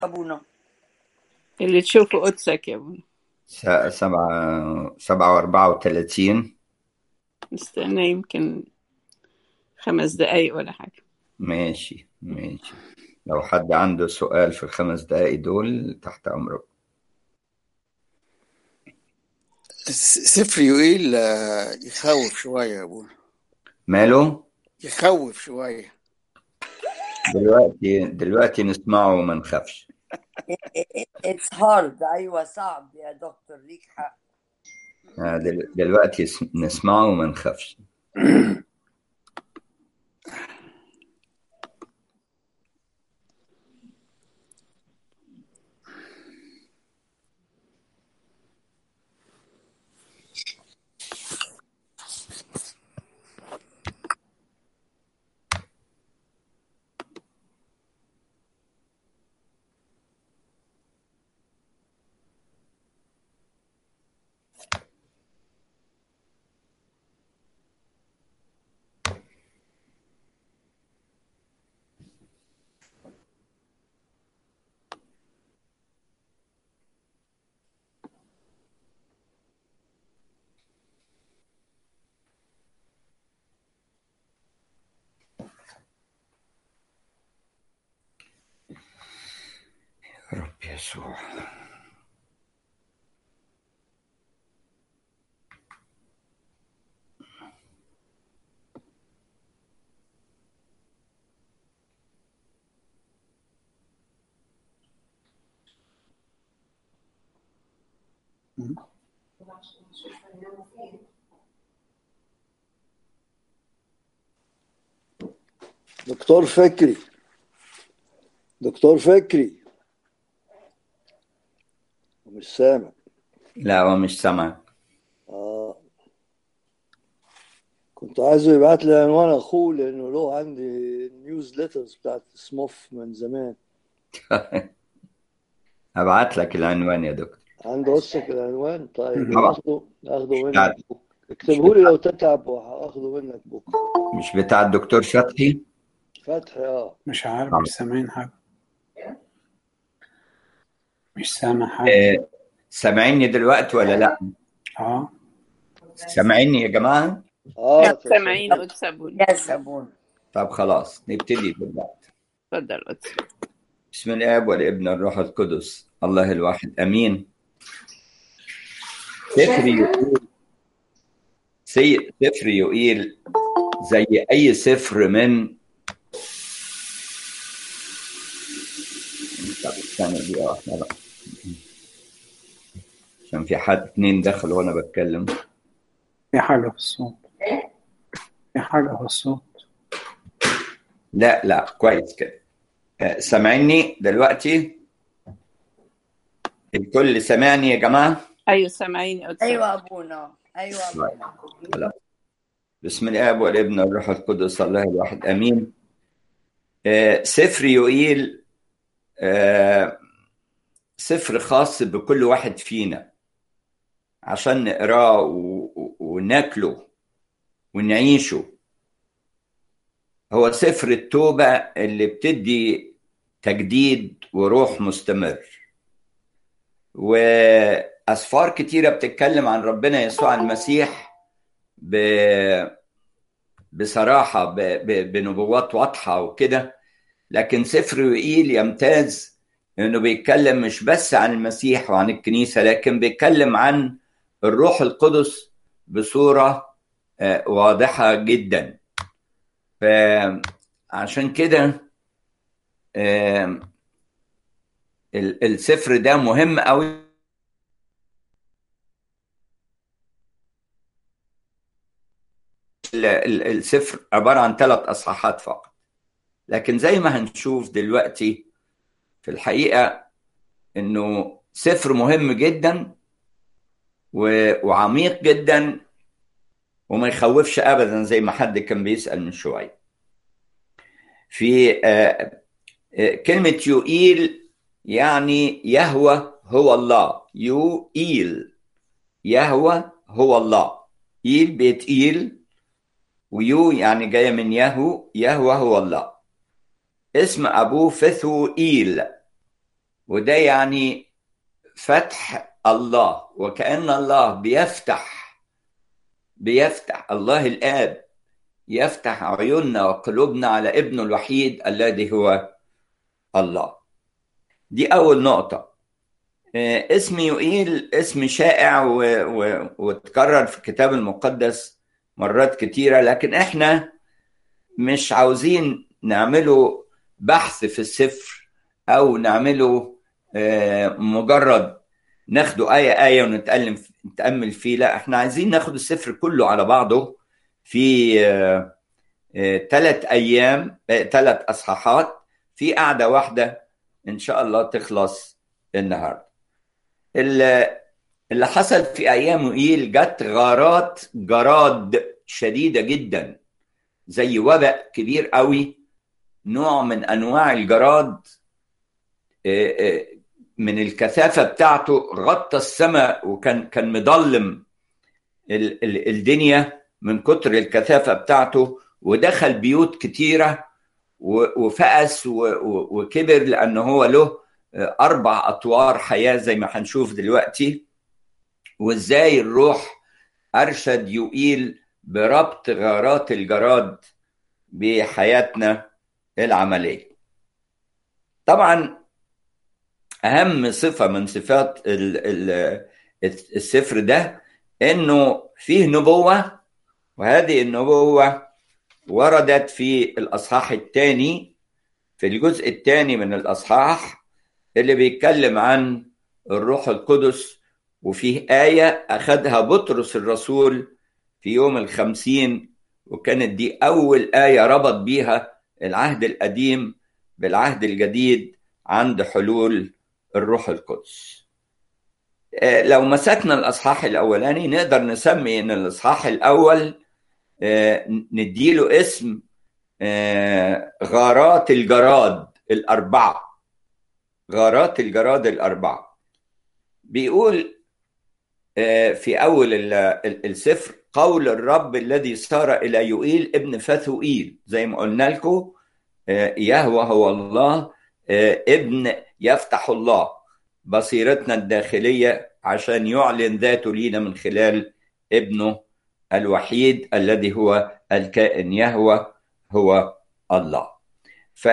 أبونا اللي تشوفه قدسك يا ابونا س- سبعة سبعة وأربعة وثلاثين نستنى يمكن خمس دقايق ولا حاجة ماشي ماشي لو حد عنده سؤال في الخمس دقايق دول تحت أمره س- سفر يوئيل آه، يخوف شوية يا ابونا ماله يخوف شوية دلوقتي دلوقتي نسمعه وما نخافش اتس هارد أيوة صعب يا دكتور ليك حق آه، دل- دلوقتي س- نسمعه وما نخافش يا رب يسوع دكتور فكري دكتور فكري مش سامع لا هو مش سامع آه. كنت عايزه يبعت لي عنوان اخوه لانه له عندي نيوزليترز بتاعت سموف من زمان هبعت لك العنوان يا دكتور عنده وصك العنوان طيب طبعا. اخده اخده منك بتاع, اكتبه لي لو تتعب وهاخده منك بكره مش بتاع الدكتور فتحي فتحي اه مش عارف طبعا. مش سامعين حاجة مش سامع حاجة آه، سامعيني دلوقتي ولا لا اه سامعيني يا جماعة اه لا سامعين قدس ابونا يس أبونا طب خلاص نبتدي دلوقتي اتفضل قدس بسم الاب والابن والروح القدس الله الواحد امين سفر يقول سي- سفر يقيل زي اي سفر من طب استنى دقيقة واحدة بقى عشان في حد اتنين دخلوا وانا بتكلم في حاجة في الصوت في حاجة في الصوت لا لا كويس كده آه، سامعيني دلوقتي الكل سامعني يا جماعة ايوه سامعين قدس أيوة أبونا أيوة أبونا خلاص بسم الاب والابن والروح القدس الله الواحد امين آه، سفر يوئيل آه، سفر خاص بكل واحد فينا عشان نقراه و- و- وناكله ونعيشه هو سفر التوبة اللي بتدي تجديد وروح مستمر وأسفار كتيرة بتتكلم عن ربنا يسوع المسيح ب... بصراحة ب... ب... بنبوات واضحة وكده لكن سفر يوئيل يمتاز انه بيتكلم مش بس عن المسيح وعن الكنيسة لكن بيتكلم عن الروح القدس بصورة آه، واضحة جدا فعشان كده آه، ال- السفر ده مهم قوي ال- ال- السفر عبارة عن ثلاث أصحاحات فقط لكن زي ما هنشوف دلوقتي في الحقيقة إنه سفر مهم جدا و- وعميق جدا وما يخوفش أبدا زي ما حد كان بيسأل من شوية في آه، آه، كلمة يوئيل يعني يهوى هو الله يوئيل يهوى هو الله إيل بيت إيل ويو يعني جاية من يهو يهوى هو الله اسم أبوه فثوئيل وده يعني فتح الله وكأن الله بيفتح بيفتح الله الآب يفتح عيوننا وقلوبنا على ابنه الوحيد الذي هو الله دي أول نقطة اسم يوئيل اسم شائع و... و... وتكرر في الكتاب المقدس مرات كتيرة لكن احنا مش عاوزين نعمله بحث في السفر أو نعمله مجرد ناخده آية آية ونتألم نتأمل فيه لا احنا عايزين ناخد السفر كله على بعضه في ثلاث أيام ثلاث أصحاحات في قعدة واحدة إن شاء الله تخلص النهاردة اللي حصل في أيام إيل جت غارات جراد شديدة جدا زي وباء كبير قوي نوع من أنواع الجراد من الكثافة بتاعته غطى السماء وكان كان مضلم الدنيا من كتر الكثافة بتاعته ودخل بيوت كتيرة وفأس وكبر لأنه هو له أربع أطوار حياة زي ما هنشوف دلوقتي وإزاي الروح أرشد يوئيل بربط غارات الجراد بحياتنا العملية طبعا أهم صفة من صفات السفر ده إنه فيه نبوة وهذه النبوة وردت في الأصحاح الثاني في الجزء الثاني من الأصحاح اللي بيتكلم عن الروح القدس وفيه آية أخذها بطرس الرسول في يوم الخمسين وكانت دي أول آية ربط بيها العهد القديم بالعهد الجديد عند حلول الروح القدس لو مسكنا الأصحاح الأولاني نقدر نسمي إن الأصحاح الأول نديله اسم غارات الجراد الأربعة غارات الجراد الأربعة بيقول في أول السفر قول الرب الذي صار إلى يوئيل ابن فثوئيل زي ما قلنا لكم يهوى هو الله ابن يفتح الله بصيرتنا الداخلية عشان يعلن ذاته لينا من خلال ابنه الوحيد الذي هو الكائن يهوى هو الله ف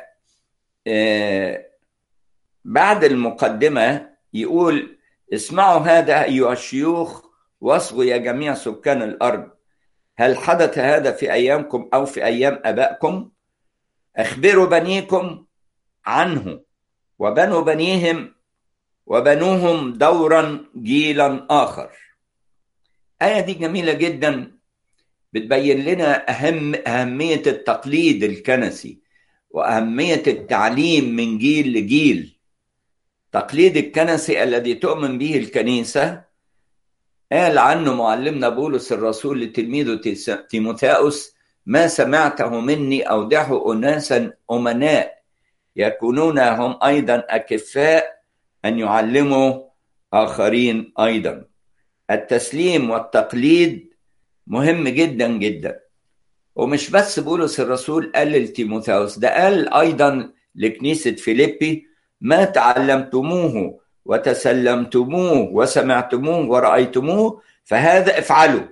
بعد المقدمة يقول اسمعوا هذا أيها الشيوخ واصغوا يا جميع سكان الأرض هل حدث هذا في أيامكم أو في أيام أبائكم أخبروا بنيكم عنه وبنوا بنيهم وبنوهم دورا جيلا آخر آية دي جميلة جدا بتبين لنا أهم أهمية التقليد الكنسي وأهمية التعليم من جيل لجيل تقليد الكنسي الذي تؤمن به الكنيسة قال عنه معلمنا بولس الرسول لتلميذه تيموثاوس ما سمعته مني أودعه أناسا أمناء يكونون هم أيضا أكفاء أن يعلموا آخرين أيضا التسليم والتقليد مهم جدا جدا ومش بس بولس الرسول قال لتيموثاوس ده قال أيضا لكنيسة فيليبي ما تعلمتموه وتسلمتموه وسمعتموه ورأيتموه فهذا افعلوا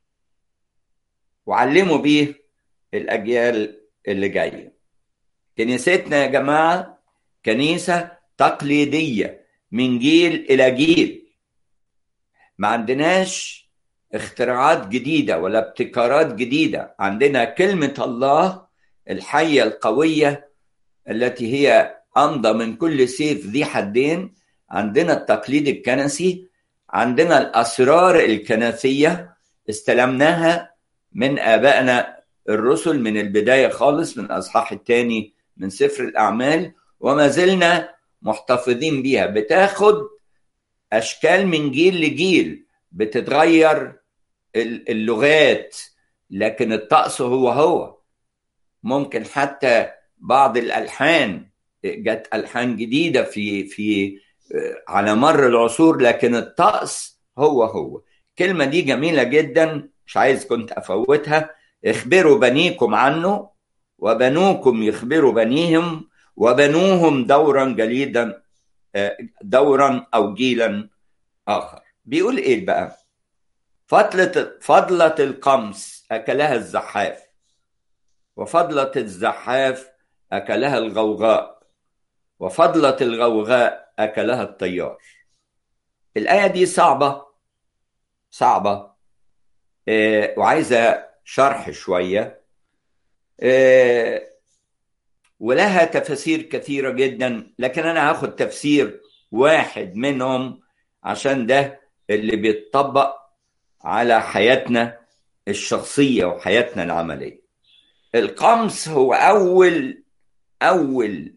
وعلموا به الأجيال اللي جاية كنيستنا يا جماعة كنيسة تقليدية من جيل إلى جيل ما عندناش اختراعات جديدة ولا ابتكارات جديدة عندنا كلمة الله الحية القوية التي هي أمضى من كل سيف ذي حدين عندنا التقليد الكنسي عندنا الأسرار الكنسية استلمناها من آبائنا الرسل من البداية خالص من الأصحاح الثاني من سفر الأعمال وما زلنا محتفظين بيها بتاخد أشكال من جيل لجيل بتتغير اللغات لكن الطقس هو هو ممكن حتى بعض الألحان جت ألحان جديدة في في على مر العصور لكن الطقس هو هو الكلمة دي جميلة جدا مش عايز كنت أفوتها اخبروا بنيكم عنه وبنوكم يخبروا بنيهم وبنوهم دورا جليدا دورا او جيلا اخر بيقول ايه بقى فضلة فضلة القمص اكلها الزحاف وفضلة الزحاف اكلها الغوغاء وفضلة الغوغاء اكلها الطيار الايه دي صعبه صعبه إيه وعايزه شرح شويه إيه ولها تفاسير كثيره جدا لكن انا هاخد تفسير واحد منهم عشان ده اللي بيتطبق على حياتنا الشخصيه وحياتنا العمليه القمص هو اول اول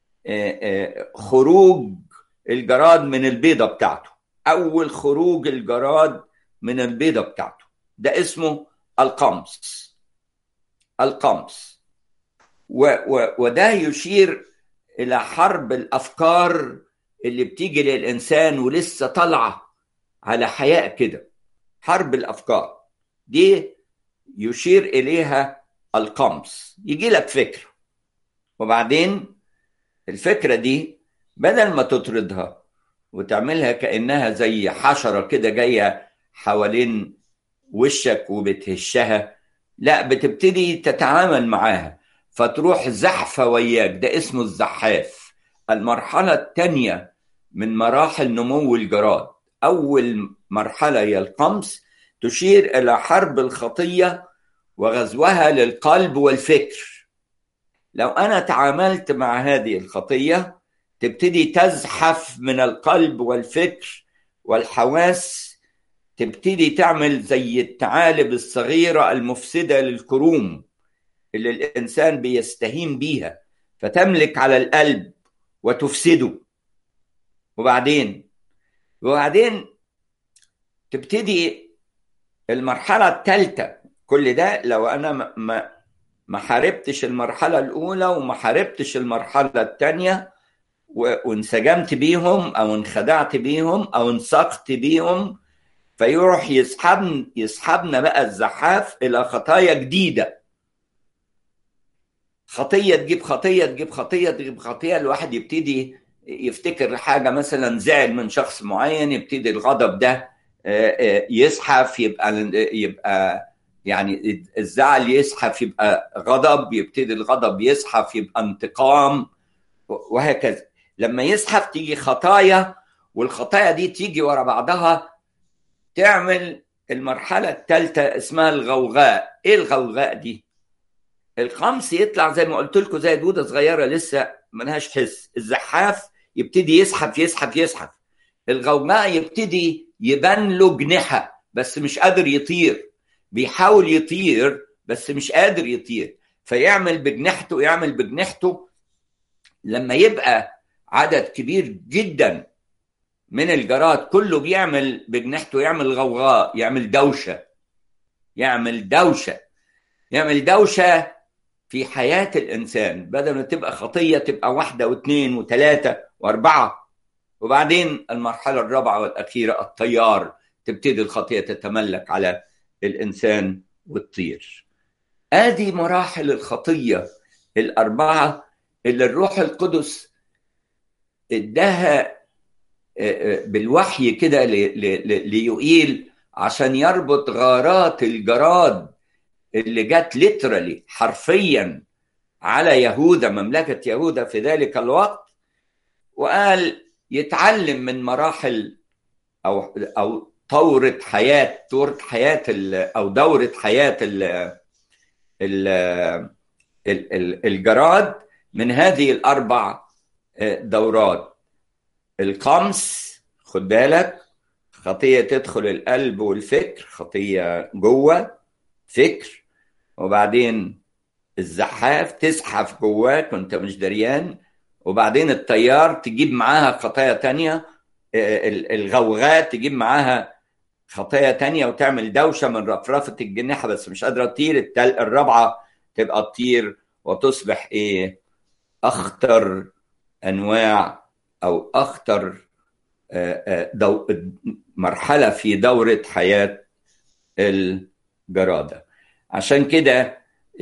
خروج الجراد من البيضه بتاعته اول خروج الجراد من البيضه بتاعته ده اسمه القمص القمص و و وده يشير الى حرب الافكار اللي بتيجي للانسان ولسه طالعه على حياه كده حرب الافكار دي يشير اليها القمص يجي لك فكره وبعدين الفكره دي بدل ما تطردها وتعملها كانها زي حشره كده جايه حوالين وشك وبتهشها لا بتبتدي تتعامل معاها فتروح زحفة وياك ده اسمه الزحاف المرحلة الثانية من مراحل نمو الجراد أول مرحلة هي القمص تشير إلى حرب الخطية وغزوها للقلب والفكر لو أنا تعاملت مع هذه الخطية تبتدي تزحف من القلب والفكر والحواس تبتدي تعمل زي الثعالب الصغيرة المفسدة للكروم اللي الإنسان بيستهين بيها فتملك على القلب وتفسده وبعدين وبعدين تبتدي المرحلة الثالثة كل ده لو أنا ما, ما ما حاربتش المرحلة الأولى وما حاربتش المرحلة الثانية وانسجمت بيهم أو انخدعت بيهم أو انسقت بيهم فيروح يسحبن يسحبنا بقى الزحاف الى خطايا جديده خطيه تجيب خطيه تجيب خطيه تجيب خطيه الواحد يبتدي يفتكر حاجه مثلا زعل من شخص معين يبتدي الغضب ده يزحف يبقى يبقى يعني الزعل يزحف يبقى غضب يبتدي الغضب يزحف يبقى انتقام وهكذا لما يزحف تيجي خطايا والخطايا دي تيجي ورا بعضها تعمل المرحلة الثالثة اسمها الغوغاء ايه الغوغاء دي القمص يطلع زي ما قلت لكم زي دودة صغيرة لسه ملهاش حس الزحاف يبتدي يزحف يزحف يزحف الغوغاء يبتدي يبان له جنحة بس مش قادر يطير بيحاول يطير بس مش قادر يطير فيعمل بجنحته يعمل بجنحته لما يبقى عدد كبير جدا من الجراد كله بيعمل بجنحته يعمل غوغاء يعمل دوشة يعمل دوشة يعمل دوشة في حياة الإنسان بدل ما تبقى خطية تبقى واحدة واثنين وثلاثة وأربعة وبعدين المرحلة الرابعة والأخيرة الطيار تبتدي الخطية تتملك على الإنسان وتطير آدي مراحل الخطية الأربعة اللي الروح القدس اداها بالوحي كده ليوئيل عشان يربط غارات الجراد اللي جت ليترالي حرفيا على يهوذا مملكة يهوذا في ذلك الوقت وقال يتعلم من مراحل أو أو طورة حياة طورة حياة أو دورة حياة ال ال الجراد من هذه الأربع دورات القمص خد بالك خطية تدخل القلب والفكر خطية جوه فكر وبعدين الزحاف تزحف جواك وانت مش دريان وبعدين الطيار تجيب معاها خطايا تانية الغوغاء تجيب معاها خطايا تانية وتعمل دوشة من رفرفة الجناح بس مش قادرة تطير التل الرابعة تبقى تطير وتصبح ايه اخطر انواع او اخطر دو مرحله في دوره حياه الجراده عشان كده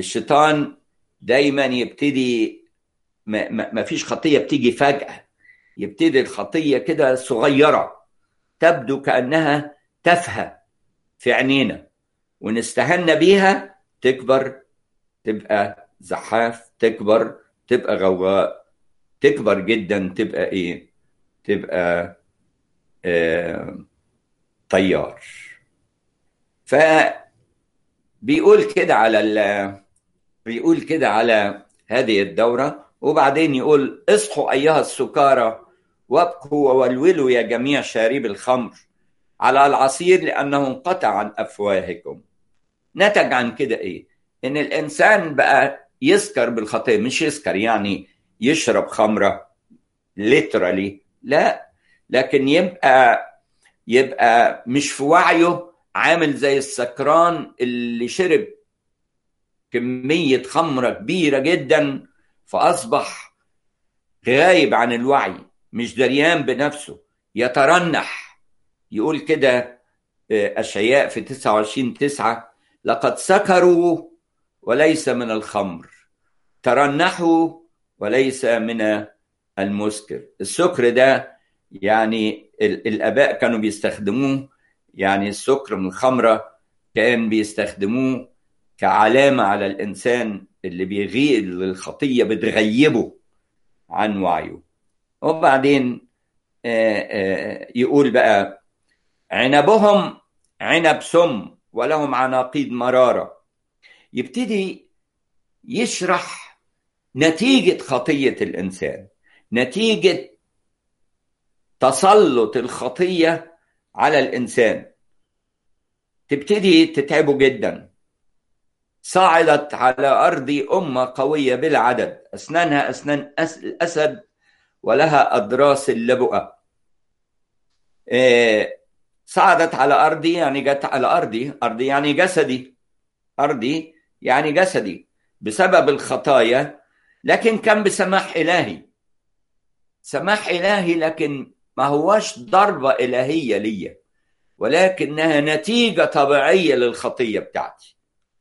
الشيطان دايما يبتدي ما, ما فيش خطيه بتيجي فجاه يبتدي الخطيه كده صغيره تبدو كانها تافهه في عينينا ونستهنى بيها تكبر تبقى زحاف تكبر تبقى غواء تكبر جدا تبقى ايه تبقى آه طيار فبيقول كده على ال... بيقول كده على هذه الدورة وبعدين يقول اصحوا أيها السكارى وابكوا وولولوا يا جميع شارب الخمر على العصير لأنه انقطع عن أفواهكم نتج عن كده إيه؟ إن الإنسان بقى يسكر بالخطية مش يسكر يعني يشرب خمرة literally لا لكن يبقى يبقى مش في وعيه عامل زي السكران اللي شرب كمية خمرة كبيرة جدا فأصبح غايب عن الوعي مش دريان بنفسه يترنح يقول كده أشعياء في 29 تسعة لقد سكروا وليس من الخمر ترنحوا وليس من المسكر السكر ده يعني الآباء كانوا بيستخدموه يعني السكر من الخمرة كان بيستخدموه كعلامة على الإنسان اللي بيغيب الخطية بتغيبه عن وعيه وبعدين يقول بقى عنبهم عنب سم ولهم عناقيد مرارة يبتدي يشرح نتيجة خطية الإنسان نتيجة تسلط الخطية على الإنسان تبتدي تتعبه جدا صعدت على أرض أمة قوية بلا عدد أسنانها أسنان الأسد ولها أضراس اللبؤة إيه صعدت على أرضي يعني جت على أرضي أرضي يعني جسدي أرضي يعني جسدي بسبب الخطايا لكن كان بسماح إلهي سماح إلهي لكن ما هواش ضربة إلهية ليا ولكنها نتيجة طبيعية للخطية بتاعتي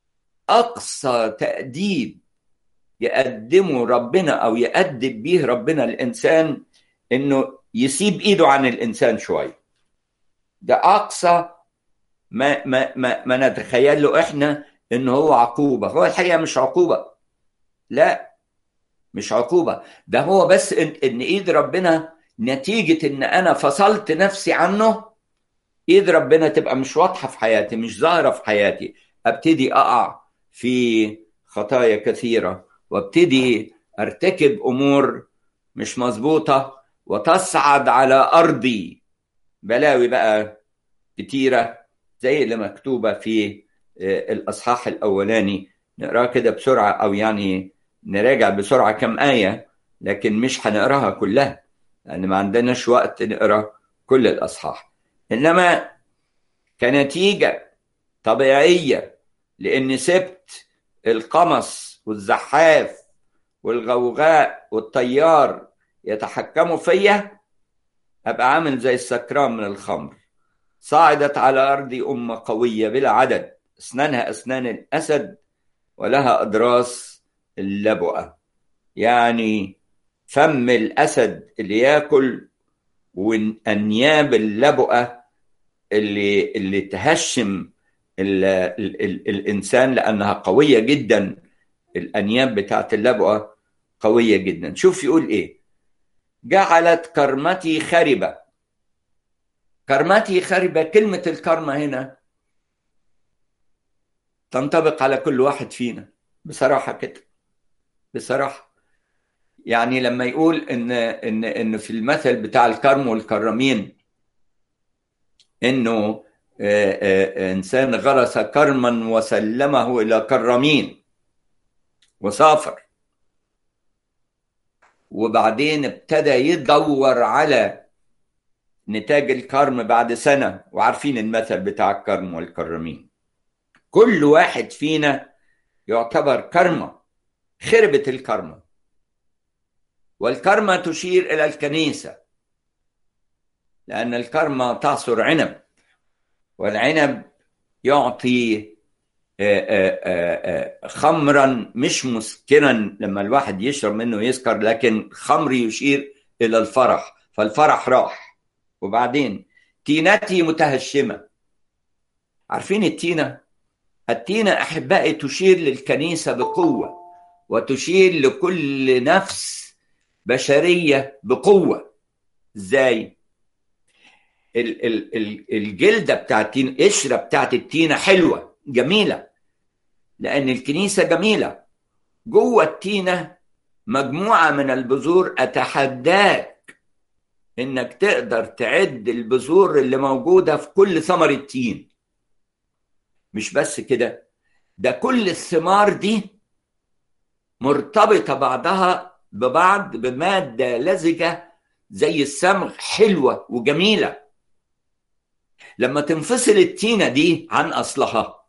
أقصى تأديب يقدمه ربنا أو يأدب به ربنا الإنسان إنه يسيب إيده عن الإنسان شوية ده أقصى ما ما ما, ما نتخيل له إحنا إنه هو عقوبة هو الحقيقة مش عقوبة لا مش عقوبة ده هو بس إن, إن إيد ربنا نتيجة إن أنا فصلت نفسي عنه إيد ربنا تبقى مش واضحة في حياتي مش ظاهرة في حياتي أبتدي أقع في خطايا كثيرة وابتدي أرتكب أمور مش مظبوطة وتصعد على أرضي بلاوي بقى كتيرة زي اللي مكتوبة في الأصحاح الأولاني نقرأ كده بسرعة أو يعني نراجع بسرعة كم آية لكن مش هنقراها كلها لأن ما عندناش وقت نقرأ كل الأصحاح إنما كنتيجة طبيعية لأني سبت القمص والزحاف والغوغاء والطيار يتحكموا فيا أبقى عامل زي السكران من الخمر صعدت على أرضي أمة قوية بلا عدد أسنانها أسنان الأسد ولها أضراس اللبؤة يعني فم الأسد اللي ياكل وأنياب اللبؤة اللي اللي تهشم ال ال ال الإنسان لأنها قوية جدا الأنياب بتاعت اللبؤة قوية جدا شوف يقول إيه جعلت كرمتي خربة كرمتي خربة كلمة الكرمة هنا تنطبق على كل واحد فينا بصراحة كده بصراحة يعني لما يقول ان ان ان في المثل بتاع الكرم والكرمين انه انسان غرس كرما وسلمه الى كرمين وسافر وبعدين ابتدى يدور على نتاج الكرم بعد سنه وعارفين المثل بتاع الكرم والكرمين كل واحد فينا يعتبر كرمه خربت الكرمه والكرمه تشير الى الكنيسه لان الكرمه تعصر عنب والعنب يعطي خمرا مش مسكرا لما الواحد يشرب منه يسكر لكن خمر يشير الى الفرح فالفرح راح وبعدين تينتي متهشمة عارفين التينة؟ التينة أحبائي تشير للكنيسة بقوة وتشير لكل نفس بشرية بقوة ازاي؟ ال- ال- ال- الجلدة بتاعت التينة القشرة بتاعت التينة حلوة جميلة لأن الكنيسة جميلة جوه التينة مجموعة من البذور أتحداك إنك تقدر تعد البذور اللي موجودة في كل ثمر التين مش بس كده ده كل الثمار دي مرتبطة بعضها ببعض بمادة لزجة زي الصمغ حلوة وجميلة لما تنفصل التينة دي عن أصلها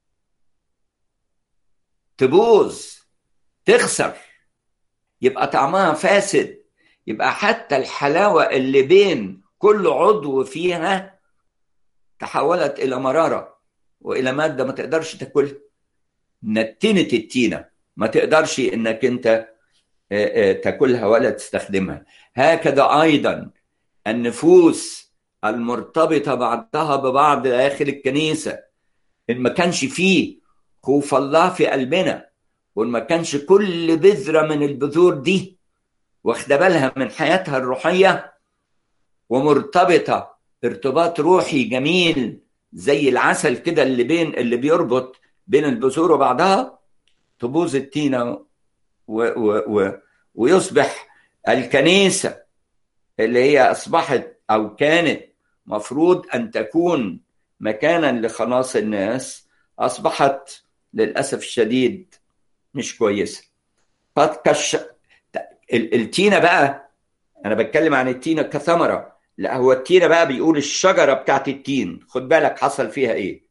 تبوظ تخسر يبقى طعمها فاسد يبقى حتى الحلاوة اللي بين كل عضو فيها تحولت إلى مرارة وإلى مادة ما تقدرش تاكلها نتنت التينة ما تقدرش إنك أنت تاكلها ولا تستخدمها هكذا أيضا النفوس المرتبطة بعضها ببعض داخل الكنيسة إن ما كانش فيه خوف الله في قلبنا وإن ما كانش كل بذرة من البذور دي واخده بالها من حياتها الروحية ومرتبطة ارتباط روحي جميل زي العسل كده اللي بين اللي بيربط بين البذور وبعضها تبوظ التينة و و و ويصبح الكنيسة اللي هي أصبحت أو كانت مفروض أن تكون مكانا لخلاص الناس أصبحت للأسف الشديد مش كويسة قد كش التينة بقى أنا بتكلم عن التينة كثمرة لا هو التينة بقى بيقول الشجرة بتاعت التين خد بالك حصل فيها إيه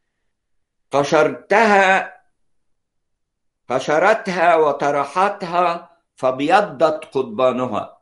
قشرتها قشرتها وطرحتها فابيضت قضبانها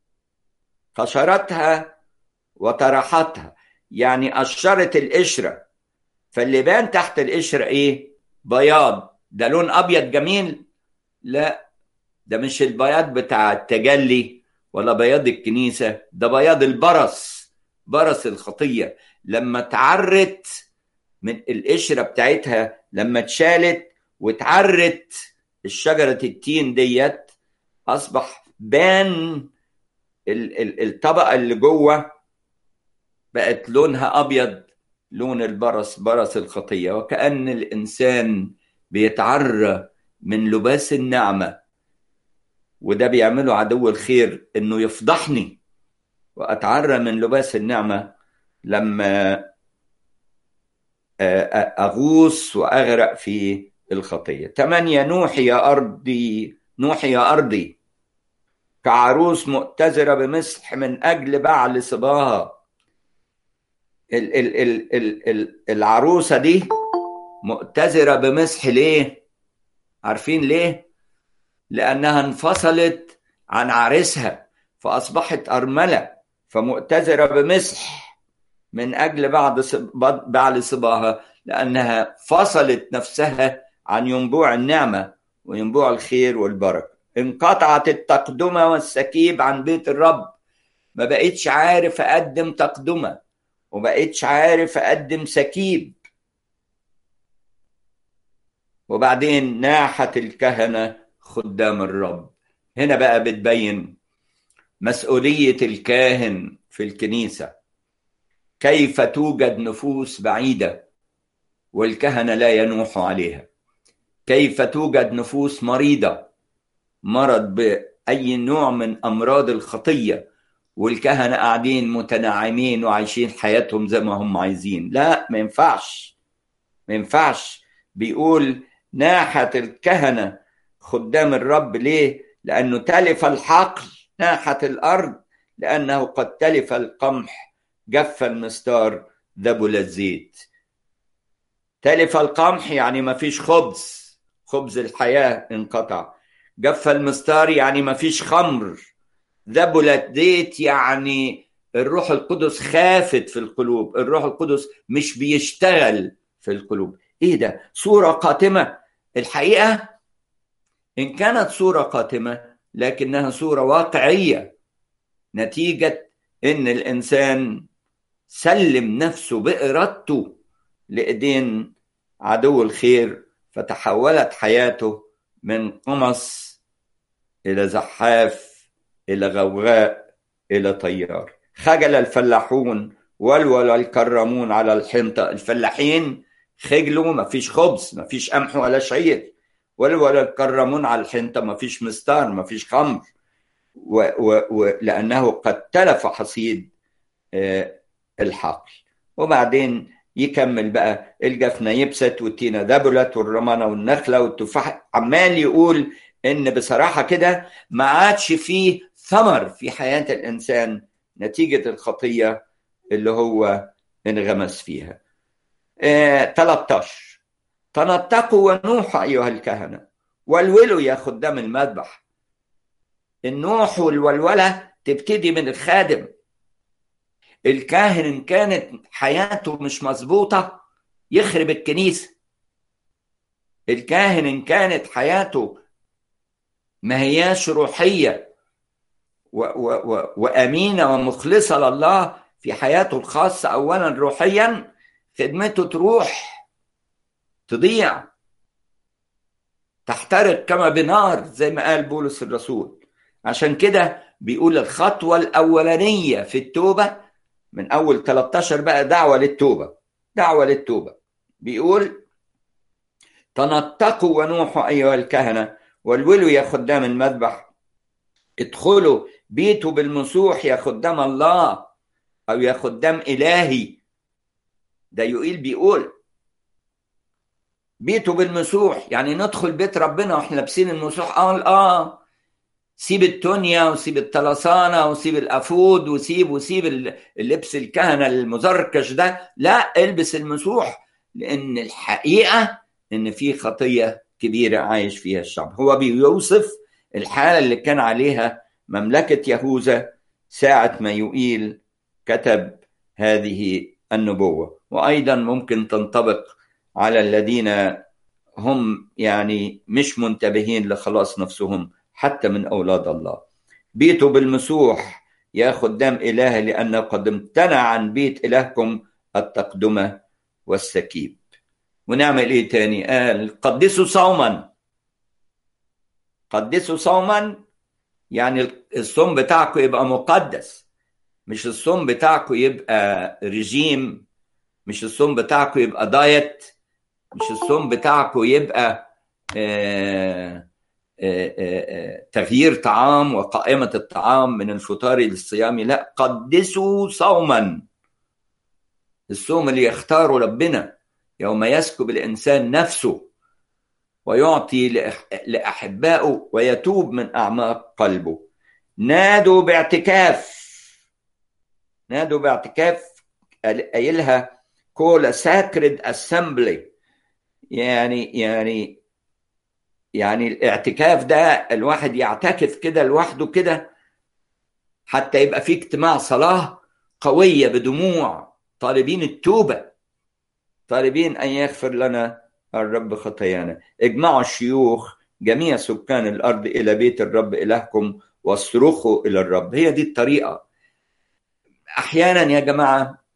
قشرتها وطرحتها يعني قشرت القشرة فاللي بان تحت القشرة ايه بياض ده لون ابيض جميل لا ده مش البياض بتاع التجلي ولا بياض الكنيسة ده بياض البرص برص الخطية لما تعرت من القشرة بتاعتها لما اتشالت واتعرت الشجرة التين ديت أصبح بان الطبقة اللي جوه بقت لونها أبيض لون البرص برص الخطية وكأن الإنسان بيتعرى من لباس النعمة وده بيعمله عدو الخير إنه يفضحني وأتعرى من لباس النعمة لما أغوص وأغرق في الخطية ثمانية نوحي يا أرضي نوحي يا أرضي كعروس مؤتزرة بمسح من أجل بعل صباها ال ال ال ال ال العروسة دي مؤتزرة بمسح ليه؟ عارفين ليه؟ لأنها انفصلت عن عريسها فأصبحت أرملة فمؤتزرة بمسح من أجل بعد بعل صباها لأنها فصلت نفسها عن ينبوع النعمة وينبوع الخير والبركة انقطعت التقدمة والسكيب عن بيت الرب ما بقيتش عارف أقدم تقدمة وبقيتش عارف أقدم سكيب وبعدين ناحت الكهنة خدام الرب هنا بقى بتبين مسؤولية الكاهن في الكنيسة كيف توجد نفوس بعيدة والكهنة لا ينوح عليها كيف توجد نفوس مريضة مرض بأي نوع من أمراض الخطية والكهنة قاعدين متناعمين وعايشين حياتهم زي ما هم عايزين لا ما ينفعش ما ينفعش بيقول ناحت الكهنة خدام الرب ليه لأنه تلف الحقل ناحت الأرض لأنه قد تلف القمح جف المستار ذبل الزيت تلف القمح يعني ما فيش خبز خبز الحياة انقطع جف المستار يعني ما فيش خمر ذبلت زيت يعني الروح القدس خافت في القلوب الروح القدس مش بيشتغل في القلوب ايه ده صورة قاتمة الحقيقة ان كانت صورة قاتمة لكنها صورة واقعية نتيجة ان الانسان سلم نفسه بارادته لايدين عدو الخير فتحولت حياته من قمص الى زحاف الى غوغاء الى طيار خجل الفلاحون ولول الكرمون على الحنطه الفلاحين خجلوا مفيش خبز مفيش قمح ولا شعير ولول الكرمون على الحنطه مفيش مستار مفيش خمر و و و لانه قد تلف حصيد آه، الحقل وبعدين يكمل بقى الجفنه يبست والتينه دبلت والرمانه والنخله والتفاح عمال يقول ان بصراحه كده ما عادش فيه ثمر في حياه الانسان نتيجه الخطيه اللي هو انغمس فيها. آه 13 تنطقوا ونوحوا ايها الكهنه والولوا يا خدام المذبح. النوح والولوله تبتدي من الخادم. الكاهن ان كانت حياته مش مظبوطه يخرب الكنيسه. الكاهن ان كانت حياته ما هياش روحيه و و و وامينه ومخلصه لله في حياته الخاصه اولا روحيا خدمته تروح تضيع تحترق كما بنار زي ما قال بولس الرسول عشان كده بيقول الخطوه الاولانيه في التوبه من اول 13 بقى دعوه للتوبه دعوه للتوبه بيقول تنطقوا ونوحوا ايها الكهنه والولوا يا خدام المذبح ادخلوا بيته بالمسوح يا خدام الله او يا خدام الهي ده يقيل بيقول بيته بالمسوح يعني ندخل بيت ربنا واحنا لابسين المسوح قال اه سيب التونيا وسيب الطلسانة وسيب الأفود وسيب وسيب اللبس الكهنة المزركش ده لا البس المسوح لأن الحقيقة إن في خطية كبيرة عايش فيها الشعب هو بيوصف الحالة اللي كان عليها مملكة يهوذا ساعة ما يقيل كتب هذه النبوة وأيضا ممكن تنطبق على الذين هم يعني مش منتبهين لخلاص نفسهم حتى من أولاد الله بيتوا بالمسوح يا خدام إله لأنه قد امتنع عن بيت إلهكم التقدمة والسكيب ونعمل إيه تاني قال قدسوا صوما قدسوا صوما يعني الصوم بتاعكم يبقى مقدس مش الصوم بتاعكم يبقى رجيم مش الصوم بتاعكم يبقى دايت مش الصوم بتاعكم يبقى آه آه آه تغيير طعام وقائمة الطعام من الفطار للصيام لا قدسوا صوما الصوم اللي يختاره ربنا يوم يسكب الإنسان نفسه ويعطي لأحبائه ويتوب من أعماق قلبه نادوا باعتكاف نادوا باعتكاف قايلها كول ساكرد اسمبلي يعني يعني يعني الاعتكاف ده الواحد يعتكف كده لوحده كده حتى يبقى في اجتماع صلاة قوية بدموع طالبين التوبة طالبين أن يغفر لنا الرب خطايانا اجمعوا الشيوخ جميع سكان الأرض إلى بيت الرب إلهكم واصرخوا إلى الرب هي دي الطريقة أحيانا يا جماعة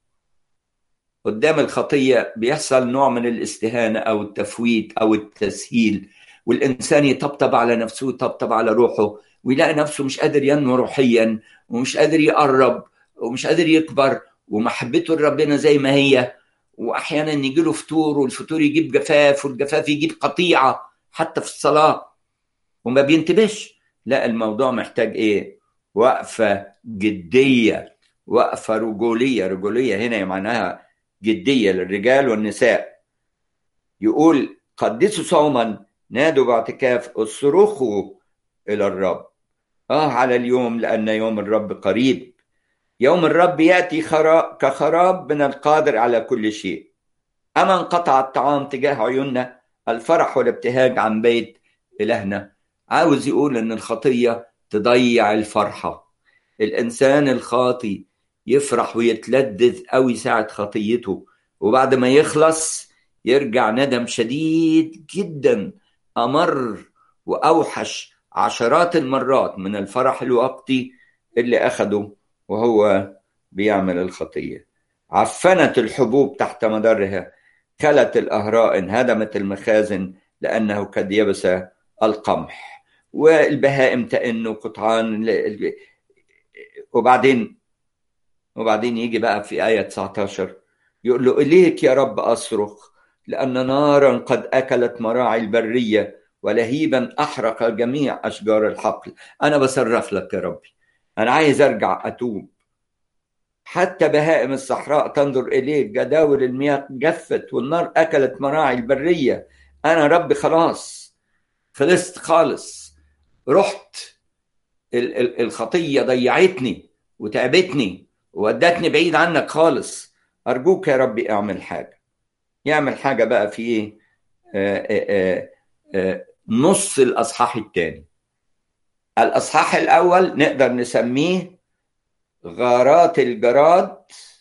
قدام الخطية بيحصل نوع من الاستهانة أو التفويت أو التسهيل والإنسان يطبطب على نفسه يطبطب على روحه ويلاقي نفسه مش قادر ينمو روحيا ومش قادر يقرب ومش قادر يكبر ومحبته لربنا زي ما هي واحيانا يجي له فطور والفطور يجيب جفاف والجفاف يجيب قطيعه حتى في الصلاه وما بينتبهش لا الموضوع محتاج ايه وقفه جديه وقفه رجوليه رجوليه هنا معناها جديه للرجال والنساء يقول قدسوا صوما نادوا باعتكاف اصرخوا الى الرب اه على اليوم لان يوم الرب قريب يوم الرب ياتي خراب كخراب من القادر على كل شيء اما انقطع الطعام تجاه عيوننا الفرح والابتهاج عن بيت الهنا عاوز يقول ان الخطيه تضيع الفرحه الانسان الخاطي يفرح ويتلذذ قوي ساعه خطيته وبعد ما يخلص يرجع ندم شديد جدا امر واوحش عشرات المرات من الفرح الوقتي اللي اخده وهو بيعمل الخطية عفنت الحبوب تحت مدرها خلت الأهراء انهدمت المخازن لأنه قد يبس القمح والبهائم تئن قطعان وبعدين وبعدين يجي بقى في آية 19 يقول له إليك يا رب أصرخ لأن نارا قد أكلت مراعي البرية ولهيبا أحرق جميع أشجار الحقل أنا بصرخ لك يا ربي أنا عايز أرجع أتوب حتى بهائم الصحراء تنظر إليك جداول المياه جفت والنار أكلت مراعي البرية أنا ربي خلاص خلصت خالص رحت الخطية ضيعتني وتعبتني وودتني بعيد عنك خالص أرجوك يا ربي اعمل حاجة يعمل حاجة بقى في إيه آآ آآ نص الأصحاح الثاني الأصحاح الأول نقدر نسميه غارات الجراد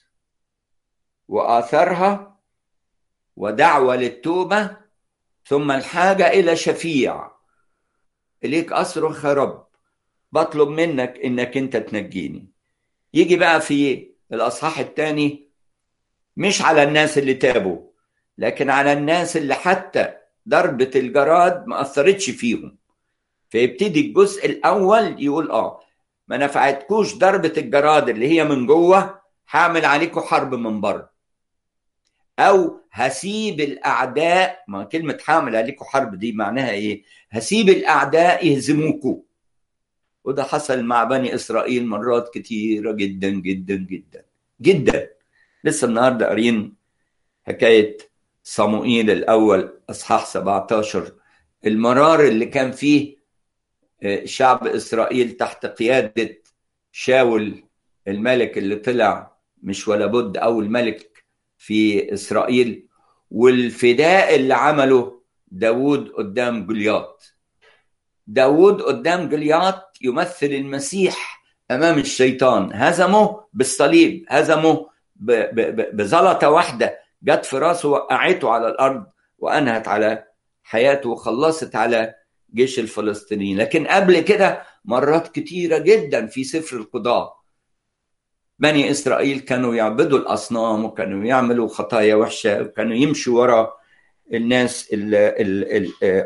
وآثارها ودعوة للتوبة ثم الحاجة إلى شفيع إليك أصرخ يا رب بطلب منك إنك أنت تنجيني يجي بقى في الأصحاح الثاني مش على الناس اللي تابوا لكن على الناس اللي حتى ضربة الجراد ما أثرتش فيهم فيبتدي الجزء الأول يقول آه ما نفعتكوش ضربة الجراد اللي هي من جوه هعمل عليكم حرب من بره أو هسيب الأعداء ما كلمة هعمل عليكم حرب دي معناها إيه؟ هسيب الأعداء يهزموكوا وده حصل مع بني إسرائيل مرات كتيرة جدا جدا جدا جدا لسه النهارده قارين حكاية صموئيل الأول أصحاح 17 المرار اللي كان فيه شعب إسرائيل تحت قيادة شاول الملك اللي طلع مش ولا بد أو الملك في إسرائيل والفداء اللي عمله داود قدام جولياط داود قدام جولياط يمثل المسيح أمام الشيطان هزمه بالصليب هزمه بزلطة واحدة جت في راسه وقعته على الأرض وأنهت على حياته وخلصت على جيش الفلسطينيين لكن قبل كده مرات كتيرة جدا في سفر القضاء بني إسرائيل كانوا يعبدوا الأصنام وكانوا يعملوا خطايا وحشة وكانوا يمشوا وراء الناس ال ال ال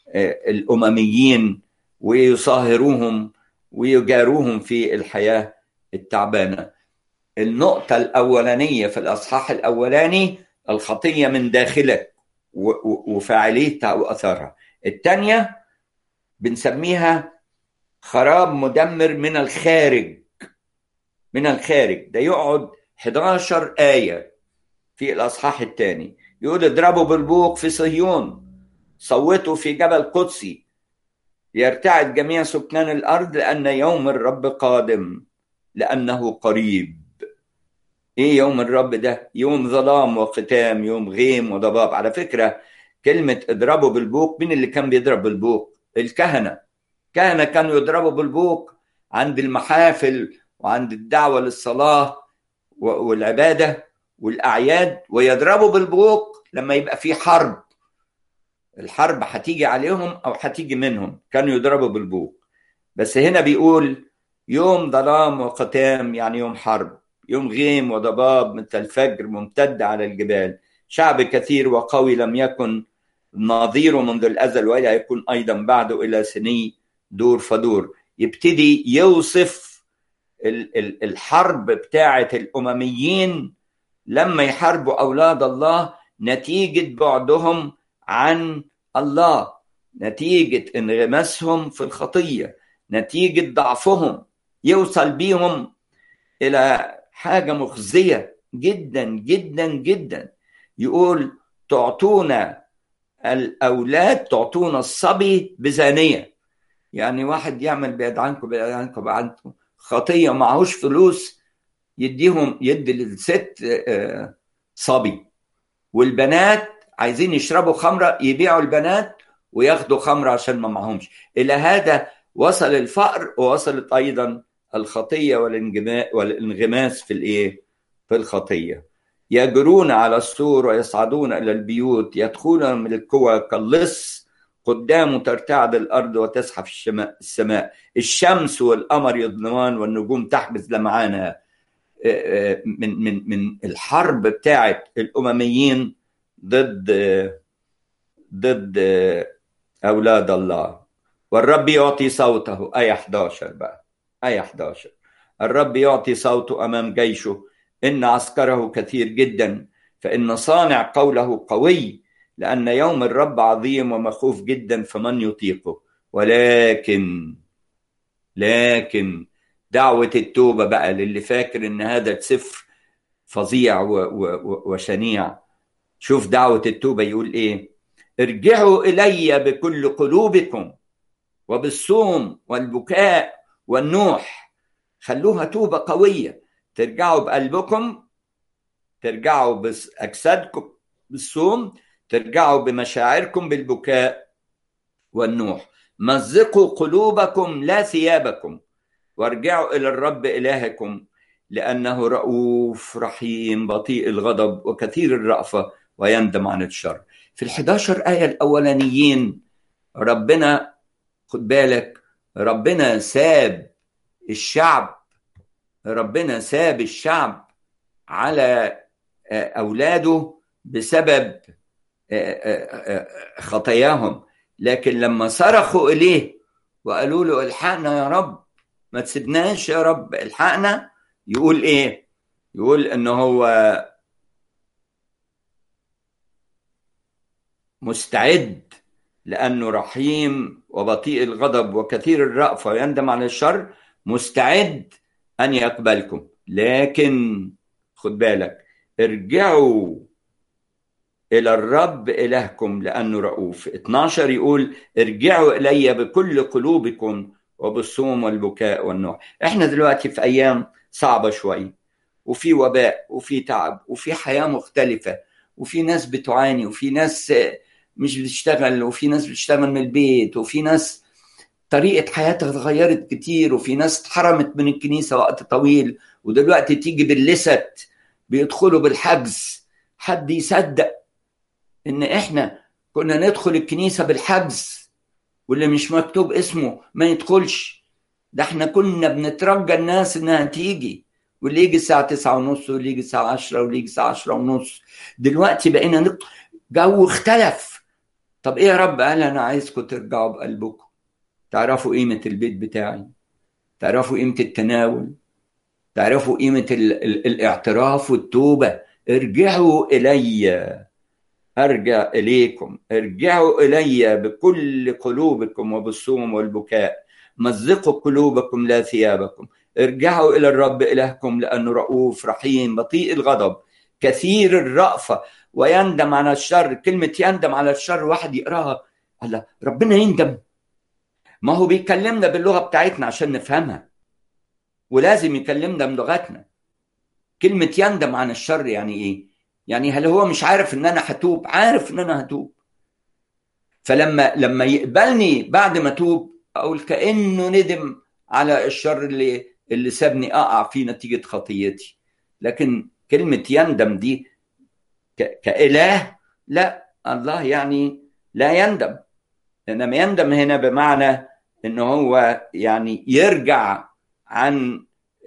الأمميين ويصاهروهم ويجاروهم في الحياة التعبانة النقطة الأولانية في الأصحاح الأولاني الخطية من داخلك وفاعليتها وأثرها الثانية بنسميها خراب مدمر من الخارج من الخارج ده يقعد 11 آية في الأصحاح الثاني يقول اضربوا بالبوق في صهيون صوتوا في جبل قدسي يرتعد جميع سكان الأرض لأن يوم الرب قادم لأنه قريب ايه يوم الرب ده يوم ظلام وختام يوم غيم وضباب على فكرة كلمة اضربوا بالبوق مين اللي كان بيضرب بالبوق الكهنة كهنة كانوا يضربوا بالبوق عند المحافل وعند الدعوة للصلاة والعبادة والأعياد ويضربوا بالبوق لما يبقى في حرب الحرب هتيجي عليهم أو هتيجي منهم كانوا يضربوا بالبوق بس هنا بيقول يوم ظلام وختام يعني يوم حرب يوم غيم وضباب مثل الفجر ممتد على الجبال شعب كثير وقوي لم يكن نظيره منذ الأزل ولا يكون أيضا بعده إلى سني دور فدور يبتدي يوصف الحرب بتاعة الأمميين لما يحاربوا أولاد الله نتيجة بعدهم عن الله نتيجة انغماسهم في الخطية نتيجة ضعفهم يوصل بيهم إلى حاجة مخزية جدا جدا جدا يقول تعطونا الأولاد تعطونا الصبي بزانية يعني واحد يعمل بعد عنكم بعد عنكم بعد عنكم خطية معهوش فلوس يديهم يدي للست صبي والبنات عايزين يشربوا خمرة يبيعوا البنات وياخدوا خمرة عشان ما معهمش إلى هذا وصل الفقر ووصلت أيضا الخطية والانغماس في الإيه؟ في الخطية يجرون على السور ويصعدون إلى البيوت يدخلون من الكوى كاللص قدامه ترتعد الأرض وتزحف السماء الشمس والقمر يظلمان والنجوم تحبس لمعانها من من من الحرب بتاعه الامميين ضد ضد اولاد الله والرب يعطي صوته ايه 11 بقى ايه 11 الرب يعطي صوته امام جيشه ان عسكره كثير جدا فان صانع قوله قوي لان يوم الرب عظيم ومخوف جدا فمن يطيقه ولكن لكن دعوة التوبة بقى للي فاكر إن هذا سفر فظيع و و وشنيع شوف دعوة التوبة يقول إيه ارجعوا إلي بكل قلوبكم وبالصوم والبكاء والنوح خلوها توبة قوية ترجعوا بقلبكم ترجعوا بأجسادكم بالصوم ترجعوا بمشاعركم بالبكاء والنوح مزقوا قلوبكم لا ثيابكم وارجعوا الى الرب الهكم لانه رؤوف رحيم بطيء الغضب وكثير الرأفه ويندم عن الشر في ال11 ايه الاولانيين ربنا خد بالك ربنا ساب الشعب ربنا ساب الشعب على اولاده بسبب خطاياهم لكن لما صرخوا اليه وقالوا له الحقنا يا رب ما تسيبناش يا رب الحقنا يقول ايه يقول ان هو مستعد لانه رحيم وبطيء الغضب وكثير الرأفة ويندم على الشر مستعد ان يقبلكم لكن خد بالك ارجعوا إلى الرب إلهكم لأنه رؤوف 12 يقول ارجعوا إلي بكل قلوبكم وبالصوم والبكاء والنوح احنا دلوقتي في أيام صعبة شوية وفي وباء وفي تعب وفي حياة مختلفة وفي ناس بتعاني وفي ناس مش بتشتغل وفي ناس بتشتغل من البيت وفي ناس طريقة حياتها اتغيرت كتير وفي ناس اتحرمت من الكنيسة وقت طويل ودلوقتي تيجي باللست بيدخلوا بالحجز حد يصدق ان احنا كنا ندخل الكنيسة بالحجز واللي مش مكتوب اسمه ما يدخلش ده احنا كنا بنترجى الناس انها تيجي واللي يجي الساعة تسعة ونص واللي يجي الساعة عشرة واللي يجي الساعة عشرة ونص دلوقتي بقينا نق... جو اختلف طب ايه يا رب قال انا عايزكم ترجعوا بقلبكم تعرفوا قيمة البيت بتاعي تعرفوا قيمة التناول تعرفوا قيمة ال... ال... الاعتراف والتوبة ارجعوا إليّ ارجع اليكم ارجعوا الي بكل قلوبكم وبالصوم والبكاء مزقوا قلوبكم لا ثيابكم ارجعوا الى الرب الهكم لانه رؤوف رحيم بطيء الغضب كثير الرأفة ويندم على الشر كلمة يندم على الشر واحد يقراها الله ربنا يندم ما هو بيكلمنا باللغة بتاعتنا عشان نفهمها ولازم يكلمنا بلغتنا كلمة يندم عن الشر يعني ايه؟ يعني هل هو مش عارف ان انا هتوب عارف ان انا هتوب فلما لما يقبلني بعد ما اتوب اقول كانه ندم على الشر اللي اللي سابني اقع فيه نتيجه خطيتي لكن كلمه يندم دي ك... كاله لا الله يعني لا يندم انما يندم هنا بمعنى ان هو يعني يرجع عن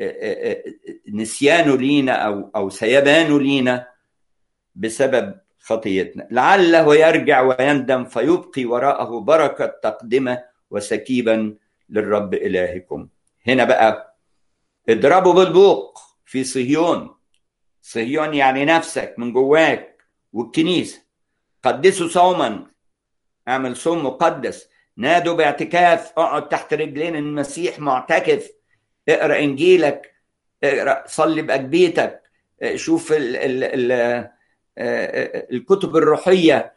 نسيانه لينا او او سيبانه لينا بسبب خطيتنا لعله يرجع ويندم فيبقي وراءه بركة تقدمة وسكيبا للرب إلهكم هنا بقى اضربوا بالبوق في صهيون صهيون يعني نفسك من جواك والكنيسة قدسوا صوما اعمل صوم مقدس نادوا باعتكاف اقعد تحت رجلين المسيح معتكف اقرا انجيلك اقرا صلي باجبيتك شوف ال ال ال الكتب الروحية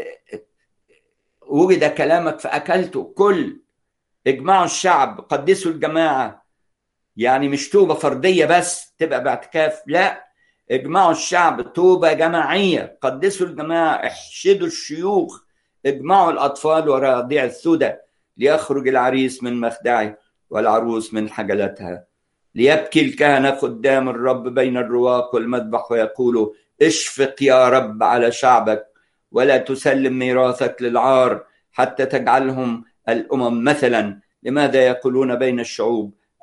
وجد كلامك فأكلته كل اجمعوا الشعب قدسوا الجماعة يعني مش توبة فردية بس تبقى باعتكاف لا اجمعوا الشعب توبة جماعية قدسوا الجماعة احشدوا الشيوخ اجمعوا الأطفال ورضيع الثدى ليخرج العريس من مخدعه والعروس من حجلتها ليبكي الكهنة قدام الرب بين الرواق والمذبح ويقولوا اشفق يا رب على شعبك ولا تسلم ميراثك للعار حتى تجعلهم الامم مثلا لماذا يقولون بين الشعوب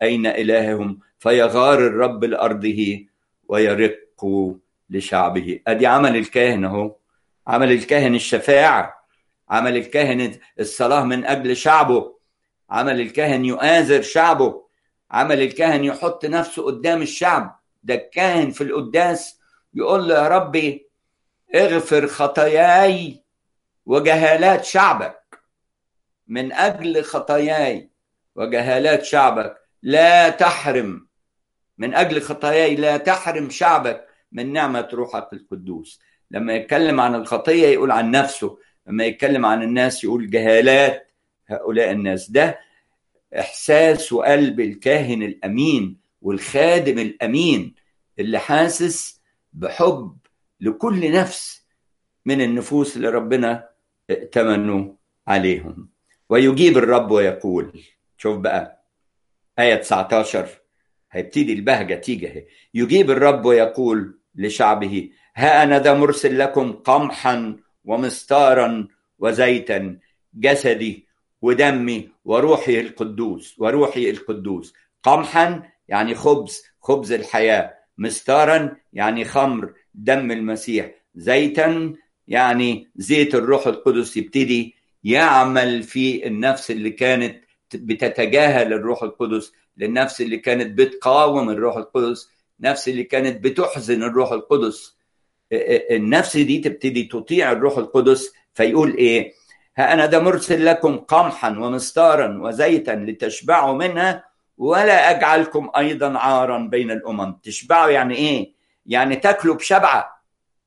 أين إلههم فيغار الرب لأرضه ويرق لشعبه أدي عمل الكاهن أهو عمل الكاهن الشفاعة عمل الكاهن الصلاة من أجل شعبه عمل الكاهن يؤازر شعبه عمل الكاهن يحط نفسه قدام الشعب ده الكاهن في القداس يقول له يا ربي اغفر خطاياي وجهالات شعبك من اجل خطاياي وجهالات شعبك لا تحرم من اجل خطاياي لا تحرم شعبك من نعمه روحك القدوس لما يتكلم عن الخطيه يقول عن نفسه لما يتكلم عن الناس يقول جهالات هؤلاء الناس ده احساس وقلب الكاهن الامين والخادم الامين اللي حاسس بحب لكل نفس من النفوس اللي ربنا ائتمنوا عليهم ويجيب الرب ويقول شوف بقى آية 19 هيبتدي البهجة تيجي اهي يجيب الرب ويقول لشعبه ها أنا ذا مرسل لكم قمحا ومستارا وزيتا جسدي ودمي وروحي القدوس وروحي القدوس قمحا يعني خبز خبز الحياة مستارا يعني خمر دم المسيح زيتا يعني زيت الروح القدس يبتدي يعمل في النفس اللي كانت بتتجاهل الروح القدس للنفس اللي كانت بتقاوم الروح القدس نفس اللي كانت بتحزن الروح القدس النفس دي تبتدي تطيع الروح القدس فيقول ايه ها انا ده مرسل لكم قمحا ومستارا وزيتا لتشبعوا منها ولا اجعلكم ايضا عارا بين الامم تشبعوا يعني ايه يعني تاكلوا بشبعه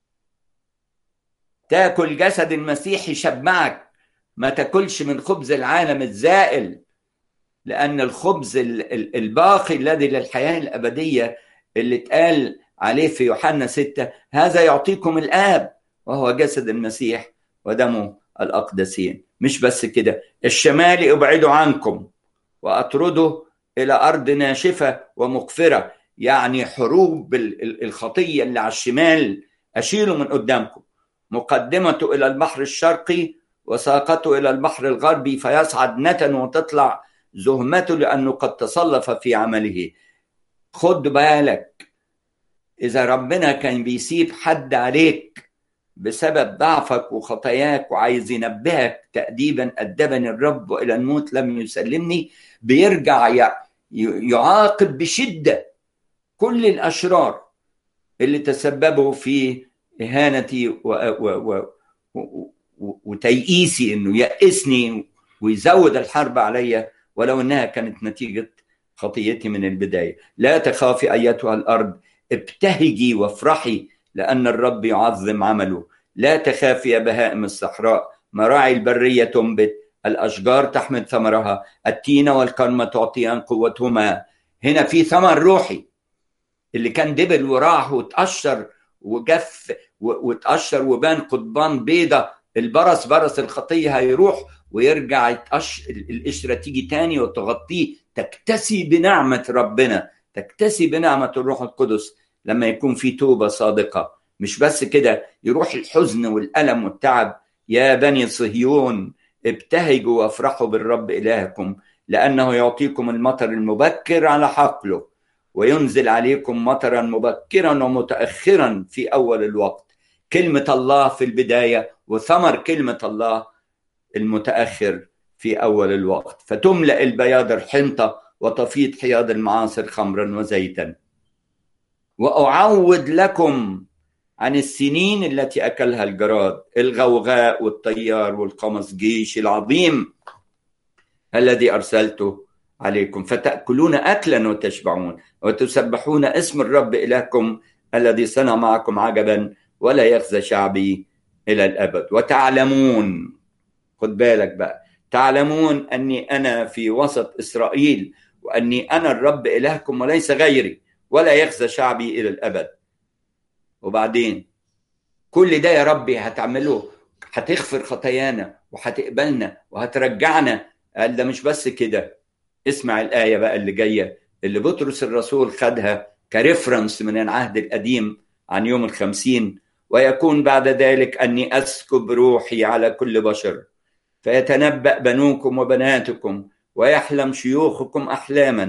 تاكل جسد المسيح يشبعك ما تاكلش من خبز العالم الزائل لان الخبز الباقي الذي للحياه الابديه اللي اتقال عليه في يوحنا ستة هذا يعطيكم الآب وهو جسد المسيح ودمه الأقدسين مش بس كده الشمال ابعدوا عنكم وأطرده إلى أرض ناشفة ومقفرة يعني حروب الخطية اللي على الشمال أشيله من قدامكم مقدمته إلى البحر الشرقي وساقته إلى البحر الغربي فيصعد نتن وتطلع زهمته لأنه قد تصلف في عمله خد بالك إذا ربنا كان بيسيب حد عليك بسبب ضعفك وخطاياك وعايز ينبهك تأديبا أدبني الرب وإلى الموت لم يسلمني بيرجع يعاقب بشدة كل الأشرار اللي تسببوا في إهانتي و... و... و... وتيئيسي إنه يأسني ويزود الحرب عليا ولو إنها كانت نتيجة خطيتي من البداية لا تخافي أيتها الأرض ابتهجي وافرحي لأن الرب يعظم عمله لا تخافي يا بهائم الصحراء مراعي البرية تنبت الأشجار تحمل ثمرها التين والكرمة تعطيان قوتهما هنا في ثمر روحي اللي كان دبل وراح وتقشر وجف وتقشر وبان قضبان بيضة البرص برص الخطية هيروح ويرجع يتقش القشرة تيجي تاني وتغطيه تكتسي بنعمة ربنا تكتسي بنعمة الروح القدس لما يكون في توبة صادقة مش بس كده يروح الحزن والألم والتعب يا بني صهيون ابتهجوا وافرحوا بالرب إلهكم لأنه يعطيكم المطر المبكر على حقله وينزل عليكم مطرا مبكرا ومتأخرا في أول الوقت كلمة الله في البداية وثمر كلمة الله المتأخر في أول الوقت فتملأ البيادر حنطة وتفيض حياض المعاصر خمرا وزيتا وأعوض لكم عن السنين التي أكلها الجراد الغوغاء والطيار والقمص جيش العظيم الذي أرسلته عليكم فتأكلون أكلا وتشبعون وتسبحون اسم الرب إلهكم الذي صنع معكم عجبا ولا يخزى شعبي إلى الأبد وتعلمون خد بالك بقى تعلمون أني أنا في وسط إسرائيل وأني أنا الرب إلهكم وليس غيري ولا يخزى شعبي إلى الأبد وبعدين كل ده يا ربي هتعمله هتغفر خطايانا وهتقبلنا وهترجعنا قال ده مش بس كده اسمع الآية بقى اللي جاية اللي بطرس الرسول خدها كريفرنس من العهد القديم عن يوم الخمسين ويكون بعد ذلك أني أسكب روحي على كل بشر فيتنبأ بنوكم وبناتكم ويحلم شيوخكم أحلاما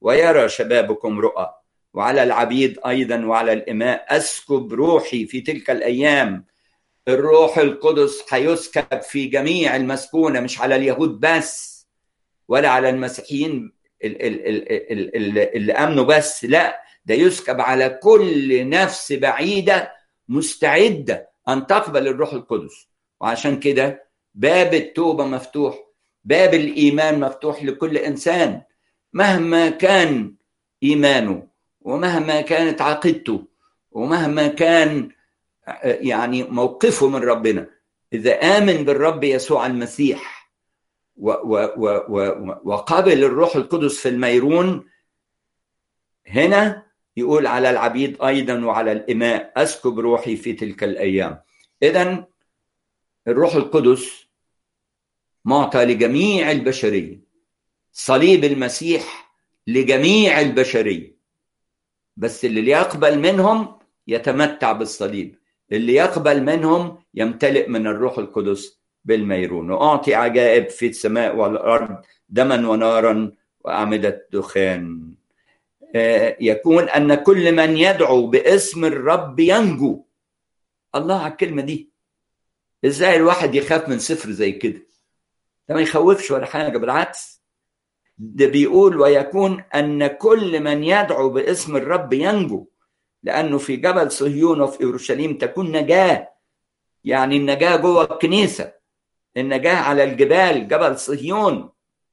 ويرى شبابكم رؤى وعلى العبيد ايضا وعلى الاماء اسكب روحي في تلك الايام الروح القدس هيسكب في جميع المسكونه مش على اليهود بس ولا على المسيحيين اللي امنوا بس لا ده يسكب على كل نفس بعيده مستعده ان تقبل الروح القدس وعشان كده باب التوبه مفتوح باب الايمان مفتوح لكل انسان مهما كان ايمانه ومهما كانت عقيدته ومهما كان يعني موقفه من ربنا اذا امن بالرب يسوع المسيح و و و و وقبل الروح القدس في الميرون هنا يقول على العبيد ايضا وعلى الاماء اسكب روحي في تلك الايام اذا الروح القدس معطى لجميع البشريه صليب المسيح لجميع البشريه بس اللي يقبل منهم يتمتع بالصليب اللي يقبل منهم يمتلئ من الروح القدس بالميرون واعطي عجائب في السماء والارض دما ونارا واعمده دخان يكون ان كل من يدعو باسم الرب ينجو الله على الكلمه دي ازاي الواحد يخاف من سفر زي كده ده ما يخوفش ولا حاجه بالعكس ده بيقول ويكون ان كل من يدعو باسم الرب ينجو لانه في جبل صهيون وفي اورشليم تكون نجاه يعني النجاه جوه الكنيسه النجاه على الجبال جبل صهيون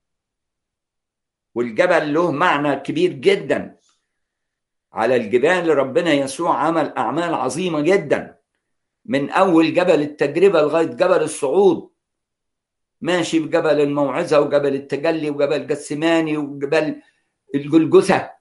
والجبل له معنى كبير جدا على الجبال ربنا يسوع عمل اعمال عظيمه جدا من اول جبل التجربه لغايه جبل الصعود ماشي بجبل الموعظه وجبل التجلي وجبل جسماني وجبل الجلجثه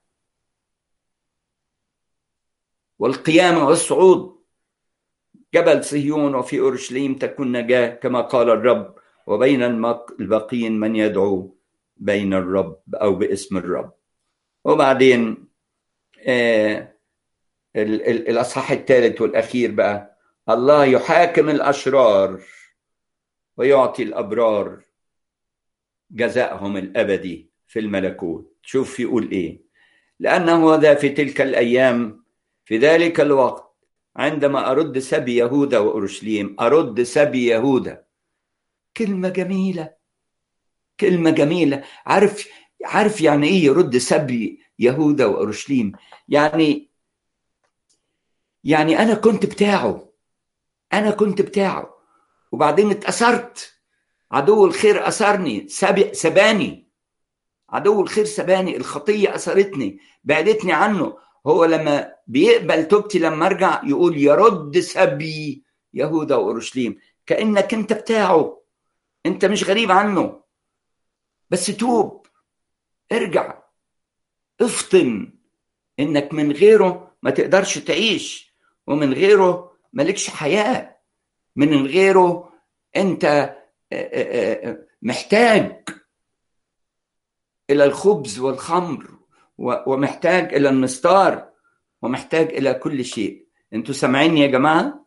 والقيامه والصعود جبل صهيون وفي اورشليم تكون نجاه كما قال الرب وبين الباقين من يدعو بين الرب او باسم الرب وبعدين آه الاصحاح الثالث والاخير بقى الله يحاكم الاشرار ويعطي الابرار جزاءهم الابدي في الملكوت شوف يقول ايه لانه ذا في تلك الايام في ذلك الوقت عندما ارد سبي يهوذا واورشليم ارد سبي يهوذا كلمه جميله كلمه جميله عارف عارف يعني ايه يرد سبي يهوذا واورشليم يعني يعني انا كنت بتاعه انا كنت بتاعه وبعدين اتأثرت عدو الخير أثرني سب... سباني عدو الخير سباني الخطية أثرتني بعدتني عنه هو لما بيقبل توبتي لما أرجع يقول يرد سبي يهوذا وأورشليم كأنك أنت بتاعه أنت مش غريب عنه بس توب ارجع افطن انك من غيره ما تقدرش تعيش ومن غيره مالكش حياه من غيره انت محتاج الى الخبز والخمر ومحتاج الى المستار ومحتاج الى كل شيء انتوا سامعيني يا جماعه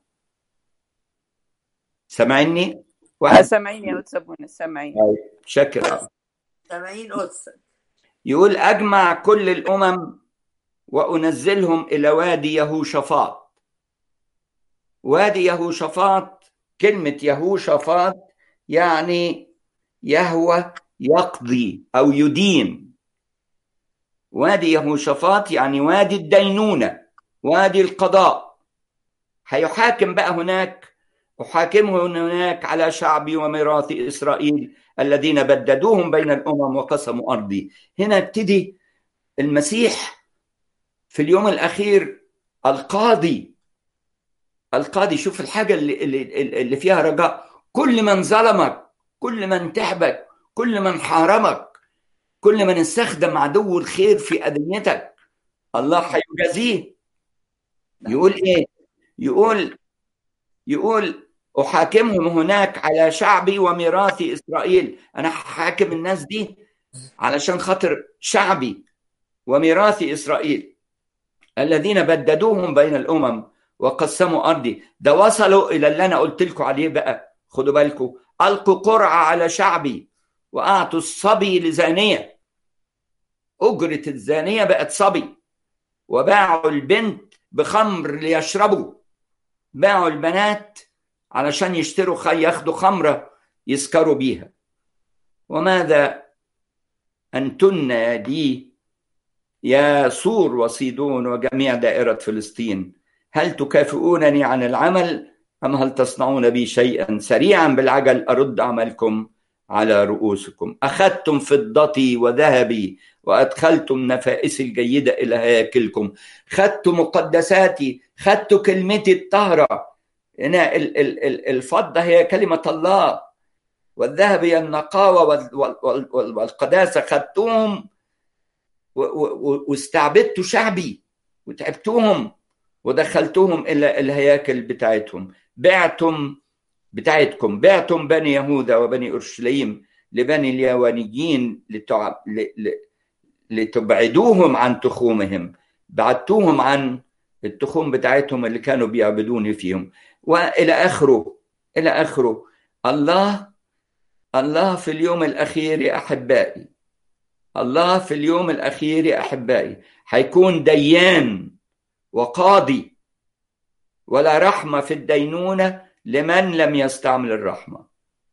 سامعيني واحد سامعين يا وتسابون سامعين شكرا سامعين قدسك يقول اجمع كل الامم وانزلهم الى وادي يهوشافاط وادي يهوشافاط كلمة يهوشافاط يعني يهوى يقضي أو يدين وادي يهوشافاط يعني وادي الدينونة وادي القضاء هيحاكم بقى هناك أحاكمه هناك على شعبي وميراث إسرائيل الذين بددوهم بين الأمم وقسموا أرضي هنا ابتدي المسيح في اليوم الأخير القاضي القاضي شوف الحاجة اللي, اللي, اللي فيها رجاء كل من ظلمك كل من تعبك كل من حارمك كل من استخدم عدو الخير في أذيتك الله هيجازيه يقول ايه يقول يقول احاكمهم هناك على شعبي وميراث اسرائيل انا هحاكم الناس دي علشان خاطر شعبي وميراث اسرائيل الذين بددوهم بين الامم وقسموا ارضي ده وصلوا الى اللي انا قلت لكم عليه بقى خدوا بالكم القوا قرعه على شعبي واعطوا الصبي لزانيه أجرة الزانية بقت صبي وباعوا البنت بخمر ليشربوا باعوا البنات علشان يشتروا خي ياخدوا خمرة يسكروا بيها وماذا أنتن يا دي يا سور وصيدون وجميع دائرة فلسطين هل تكافئونني عن العمل أم هل تصنعون بي شيئا سريعا بالعجل أرد عملكم على رؤوسكم أخذتم فضتي وذهبي وأدخلتم نفائسي الجيدة إلى هياكلكم خدت مقدساتي خدت كلمتي الطاهرة هنا ال- ال- ال- الفضة هي كلمة الله والذهب هي النقاوة وال- وال- وال- والقداسة خدتهم و- و- واستعبدت شعبي وتعبتهم ودخلتهم إلى الهياكل بتاعتهم بعتم بتاعتكم بعتم بني يهوذا وبني أورشليم لبني اليوانيين لتع... ل... ل... لتبعدوهم عن تخومهم بعدتوهم عن التخوم بتاعتهم اللي كانوا بيعبدوني فيهم والى اخره الى اخره الله الله في اليوم الاخير يا احبائي الله في اليوم الاخير يا احبائي هيكون ديان وقاضي ولا رحمه في الدينونه لمن لم يستعمل الرحمه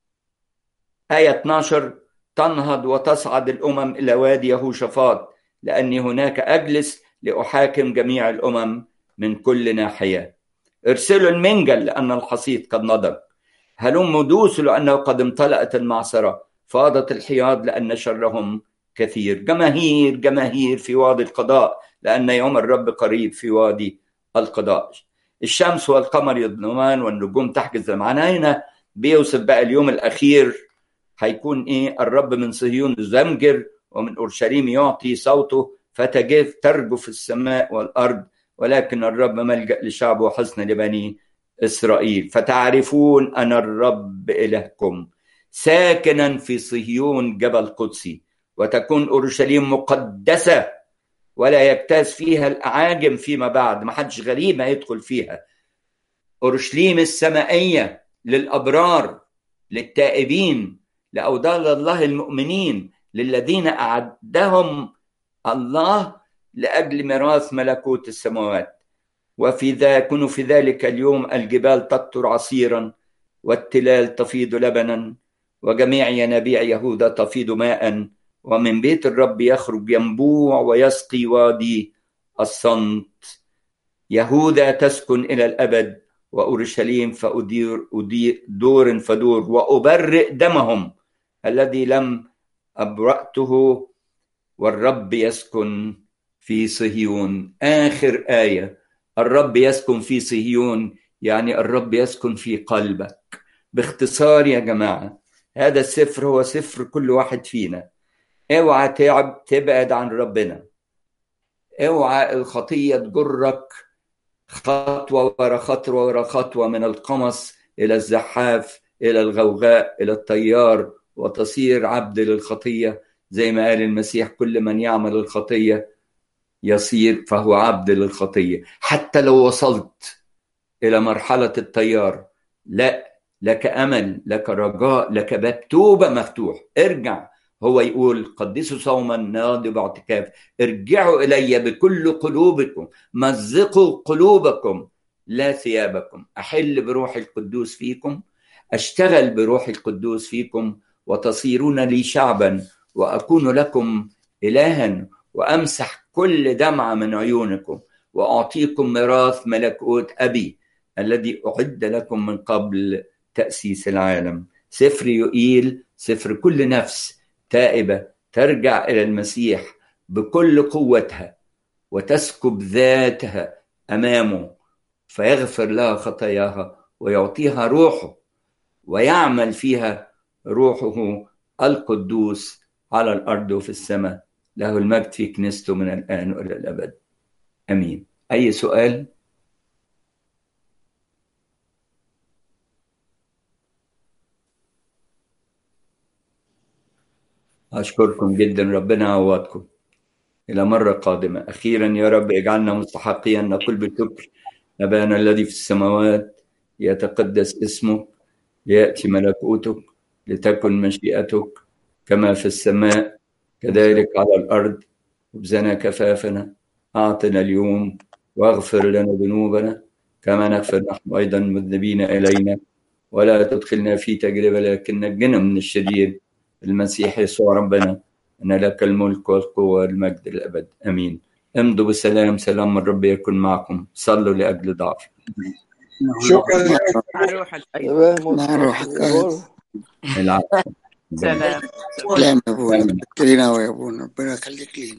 ايه 12 تنهض وتصعد الامم الى وادي يهوشافاط لاني هناك اجلس لاحاكم جميع الامم من كل ناحيه ارسلوا المنجل لان الحصيد قد نضج هلم دوسوا لانه قد امتلأت المعصره فاضت الحياض لان شرهم كثير جماهير جماهير في وادي القضاء لان يوم الرب قريب في وادي القضاء الشمس والقمر يظلمان والنجوم تحجز معناه هنا بيوصف بقى اليوم الاخير هيكون ايه الرب من صهيون يزمجر ومن اورشليم يعطي صوته فتجف ترجف السماء والارض ولكن الرب ملجا لشعبه وحصن لبني اسرائيل فتعرفون انا الرب الهكم ساكنا في صهيون جبل قدسي وتكون اورشليم مقدسه ولا يجتاز فيها الاعاجم فيما بعد ما حدش غريب هيدخل فيها اورشليم السمائيه للابرار للتائبين لاودال الله المؤمنين للذين اعدهم الله لاجل ميراث ملكوت السماوات وفي ذا يكون في ذلك اليوم الجبال تقطر عصيرا والتلال تفيض لبنا وجميع ينابيع يهوذا تفيض ماء ومن بيت الرب يخرج ينبوع ويسقي وادي الصمت يهوذا تسكن الى الابد واورشليم فادير أدير دور فدور وابرئ دمهم الذي لم ابراته والرب يسكن في صهيون اخر ايه الرب يسكن في صهيون يعني الرب يسكن في قلبك باختصار يا جماعه هذا السفر هو سفر كل واحد فينا اوعى تعب تبعد عن ربنا اوعى الخطيه تجرك خطوه ورا خطوه ورا خطوه من القمص الى الزحاف الى الغوغاء الى الطيار وتصير عبد للخطيه زي ما قال المسيح كل من يعمل الخطيه يصير فهو عبد للخطيه حتى لو وصلت الى مرحله الطيار لا لك امل لك رجاء لك باب توبه مفتوح ارجع هو يقول قدسوا صوما ناضي باعتكاف ارجعوا الي بكل قلوبكم مزقوا قلوبكم لا ثيابكم احل بروح القدوس فيكم اشتغل بروح القدوس فيكم وتصيرون لي شعبا واكون لكم الها وامسح كل دمعه من عيونكم واعطيكم ميراث ملكوت ابي الذي اعد لكم من قبل تاسيس العالم سفر يؤيل سفر كل نفس تائبه ترجع الى المسيح بكل قوتها وتسكب ذاتها امامه فيغفر لها خطاياها ويعطيها روحه ويعمل فيها روحه القدوس على الارض وفي السماء له المجد في كنيسته من الان والى الابد امين اي سؤال أشكركم جدا ربنا يعوضكم إلى مرة قادمة أخيرا يا رب اجعلنا مستحقين نقول بالشكر أبانا الذي في السماوات يتقدس اسمك ليأتي ملكوتك لتكن مشيئتك كما في السماء كذلك على الأرض خبزنا كفافنا أعطنا اليوم واغفر لنا ذنوبنا كما نغفر نحن أيضا مذنبين إلينا ولا تدخلنا في تجربة لكن نجنا من الشرير المسيح يسوع ربنا أن لك الملك والقوة والمجد الأبد أمين امضوا بالسلام سلام من رب يكن معكم صلوا لأجل ضعف شكرا مع روحك أيضا تمام مع روحك. العفو سلام سلام يا ابونا بكرينا ويا ابونا ربنا يخليك لينا